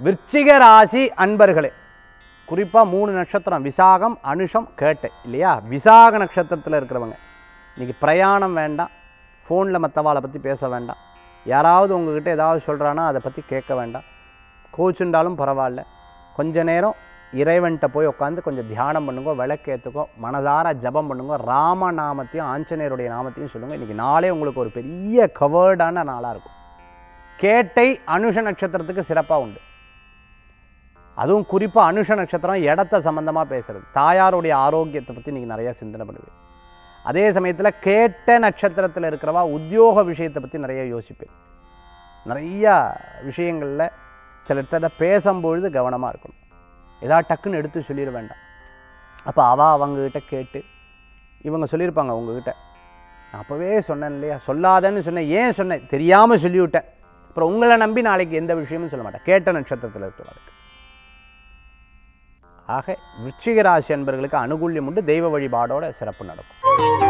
விருச்சிக ராசி அன்பர்களே குறிப்பாக மூணு நட்சத்திரம் விசாகம் அனுஷம் கேட்டை இல்லையா விசாக நட்சத்திரத்தில் இருக்கிறவங்க இன்றைக்கி பிரயாணம் வேண்டாம் ஃபோனில் மற்றவாளை பற்றி பேச வேண்டாம் யாராவது உங்ககிட்ட ஏதாவது சொல்கிறானா அதை பற்றி கேட்க வேண்டாம் கோச்சுண்டாலும் பரவாயில்ல கொஞ்ச நேரம் இறைவன்கிட்ட போய் உட்காந்து கொஞ்சம் தியானம் பண்ணுங்க விளக்கேற்றுக்கோ மனதார ஜபம் பண்ணுங்க ராம நாமத்தையும் ஆஞ்சநேயருடைய நாமத்தையும் சொல்லுங்கள் இன்றைக்கி நாளே உங்களுக்கு ஒரு பெரிய கவர்டான நாளாக இருக்கும் கேட்டை அனுஷ நட்சத்திரத்துக்கு சிறப்பாக உண்டு அதுவும் குறிப்பாக அனுஷ நட்சத்திரம் இடத்த சம்மந்தமாக பேசுகிறது தாயாருடைய ஆரோக்கியத்தை பற்றி நீங்கள் நிறையா சிந்தனை பண்ணுவீங்க அதே சமயத்தில் கேட்ட நட்சத்திரத்தில் இருக்கிறவா உத்தியோக விஷயத்தை பற்றி நிறைய யோசிப்பேன் நிறையா விஷயங்களில் சில இடத்துல பேசும்பொழுது கவனமாக இருக்கணும் ஏதாவது டக்குன்னு எடுத்து சொல்லிட வேண்டாம் அப்போ அவள் அவங்கக்கிட்ட கேட்டு இவங்க சொல்லியிருப்பாங்க உங்ககிட்ட நான் அப்போவே சொன்னேன் இல்லையா சொல்லாதேன்னு சொன்னேன் ஏன் சொன்னேன் தெரியாமல் சொல்லிவிட்டேன் அப்புறம் உங்களை நம்பி நாளைக்கு எந்த விஷயமும் சொல்ல மாட்டேன் கேட்ட நட்சத்திரத்தில் இருக்கிறவருக்கு ஆக விருச்சிக ராசி அன்பர்களுக்கு அனுகூல்யம் உண்டு தெய்வ வழிபாடோட சிறப்பு நடக்கும்